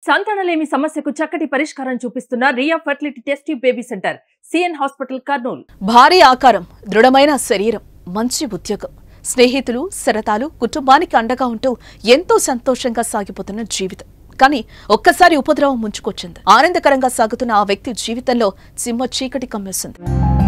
సంతానలేమి సమస్యకు చక్కటి పరిష్కారం చూపిస్తున్న Riya fertility test baby centre C N hospital Kurnool భారీ ఆకారం దృఢమైన శరీరం మంచి ఉద్యోగం స్నేహితులు సరతాలు కుటుంబానికి అండగా ఉంటూ ఎంతో సంతోషంగా సాగిపోతున్న జీవితం కానీ ఒక్కసారి ఉపద్రవం ముంచుకొచ్చింది ఆనందకరంగా సాగుతున్న ఆ వ్యక్తి జీవితంలో సింహ చీకటి కమ్మేసింది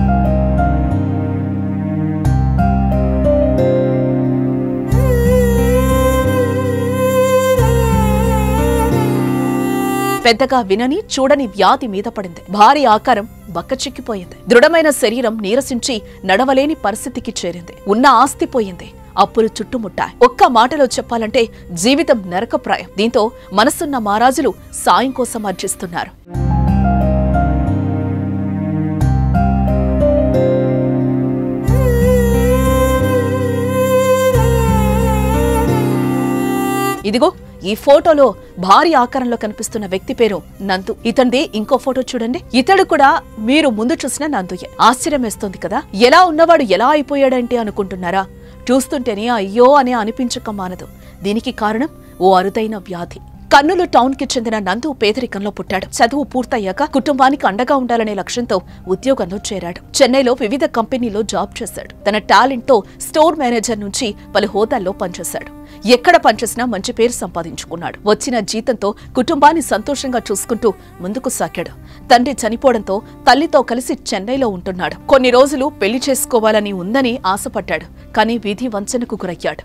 పెద్దగా వినని చూడని వ్యాధి మీద పడింది భారీ ఆకారం బక్కచిక్కిపోయింది దృఢమైన శరీరం నీరసించి నడవలేని పరిస్థితికి చేరింది ఉన్న ఆస్తి పోయింది అప్పులు చుట్టుముట్టాయి ఒక్క మాటలో చెప్పాలంటే జీవితం నరకప్రాయం దీంతో మనసున్న మహారాజులు సాయం కోసం అర్జిస్తున్నారు ఇదిగో ఈ ఫోటోలో భారీ ఆకారంలో కనిపిస్తున్న వ్యక్తి పేరు నందు ఇతంది ఇంకో ఫోటో చూడండి ఇతడు కూడా మీరు ముందు చూసిన నందుయే ఆశ్చర్యం వేస్తోంది కదా ఎలా ఉన్నవాడు ఎలా అయిపోయాడంటే అనుకుంటున్నారా చూస్తుంటేనే అయ్యో అని అనిపించక మానదు దీనికి కారణం ఓ అరుదైన వ్యాధి కర్నూలు టౌన్ కి చెందిన నందు పేదరికంలో పుట్టాడు చదువు పూర్తయ్యాక కుటుంబానికి అండగా ఉండాలనే లక్ష్యంతో ఉద్యోగంలో చేరాడు చెన్నైలో వివిధ కంపెనీలో జాబ్ చేశాడు తన టాలెంట్ తో స్టోర్ మేనేజర్ నుంచి పలు హోదాల్లో పనిచేశాడు ఎక్కడ పనిచేసినా మంచి పేరు సంపాదించుకున్నాడు వచ్చిన జీతంతో కుటుంబాన్ని సంతోషంగా చూసుకుంటూ ముందుకు సాగాడు తండ్రి చనిపోవడంతో తల్లితో కలిసి చెన్నైలో ఉంటున్నాడు కొన్ని రోజులు పెళ్లి చేసుకోవాలని ఉందని ఆశపడ్డాడు కానీ విధి వంచనకు గురయ్యాడు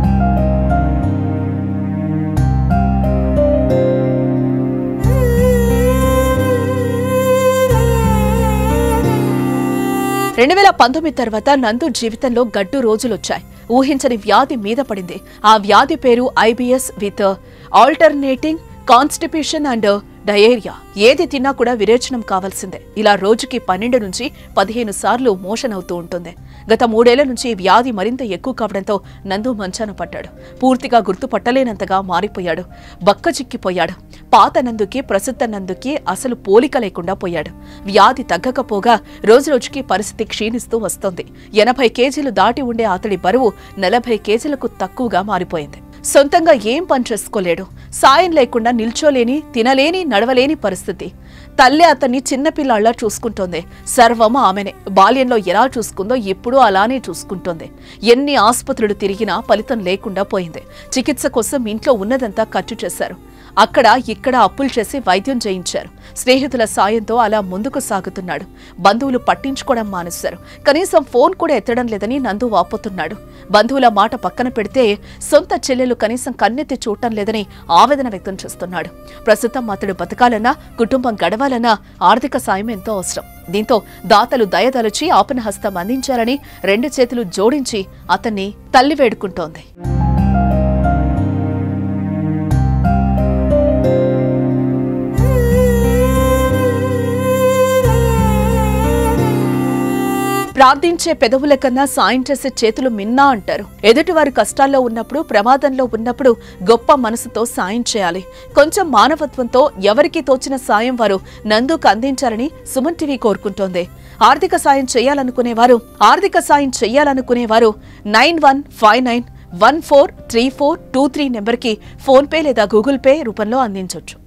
రెండు వేల పంతొమ్మిది తర్వాత నందు జీవితంలో గడ్డు రోజులొచ్చాయి ఊహించని వ్యాధి మీద పడింది ఆ వ్యాధి పేరు IBS with alternating constipation and diarrhoea ఏది తిన్నా కూడా విరేచనం కావాల్సిందే ఇలా రోజుకి పన్నెండు నుంచి పదిహేను సార్లు మోషన్ అవుతూ ఉంటుంది గత మూడేళ్ల నుంచి ఈ వ్యాధి మరింత ఎక్కువ కావడంతో నందు మంచాన పడ్డాడు పూర్తిగా గుర్తుపట్టలేనంతగా మారిపోయాడు బక్క చిక్కిపోయాడు పాత నందుకి ప్రస్తుత నందుకి అసలు పోలిక లేకుండా పోయాడు వ్యాధి తగ్గకపోగా రోజురోజుకి పరిస్థితి క్షీణిస్తూ వస్తోంది ఎనభై కేజీలు దాటి ఉండే అతడి బరువు నలభై కేజీలకు తక్కువగా మారిపోయింది సొంతంగా ఏం పని చేసుకోలేడు సాయం లేకుండా నిల్చోలేని తినలేని నడవలేని పరిస్థితి తల్లి అతన్ని చిన్నపిల్లాళ్లా చూసుకుంటోంది సర్వము ఆమెనే బాల్యంలో ఎలా చూసుకుందో ఇప్పుడు అలానే చూసుకుంటోంది ఎన్ని ఆసుపత్రులు తిరిగినా ఫలితం లేకుండా పోయింది చికిత్స కోసం ఇంట్లో ఉన్నదంతా ఖర్చు చేశారు అక్కడ ఇక్కడ అప్పులు చేసి వైద్యం చేయించారు స్నేహితుల సాయంతో అలా ముందుకు సాగుతున్నాడు బంధువులు పట్టించుకోవడం మానేశారు కనీసం ఫోన్ కూడా ఎత్తడం లేదని నందు వాపోతున్నాడు బంధువుల మాట పక్కన పెడితే సొంత చెల్లెలు కనీసం కన్నెత్తి చూడటం లేదని ఆవేదన వ్యక్తం చేస్తున్నాడు ప్రస్తుతం అతడు బతకాలన్నా కుటుంబం గడవాలన్నా ఆర్థిక సాయం ఎంతో అవసరం దీంతో దాతలు దయదలచి ఆపనహస్తం అందించాలని రెండు చేతులు జోడించి అతన్ని తల్లి వేడుకుంటోంది ప్రార్థించే పెదవుల కన్నా సాయం చేసే చేతులు మిన్నా అంటారు ఎదుటివారి కష్టాల్లో ఉన్నప్పుడు ప్రమాదంలో ఉన్నప్పుడు గొప్ప మనసుతో సాయం చేయాలి కొంచెం మానవత్వంతో ఎవరికి తోచిన సాయం వారు నందుకు అందించాలని సుమన్ టీవీ కోరుకుంటోంది ఆర్థిక సాయం చేయాలనుకునేవారు ఆర్థిక సాయం చేయాలనుకునేవారు nine one five nine one four three four two three నెంబర్కి ఫోన్పే లేదా గూగుల్ పే రూపంలో అందించవచ్చు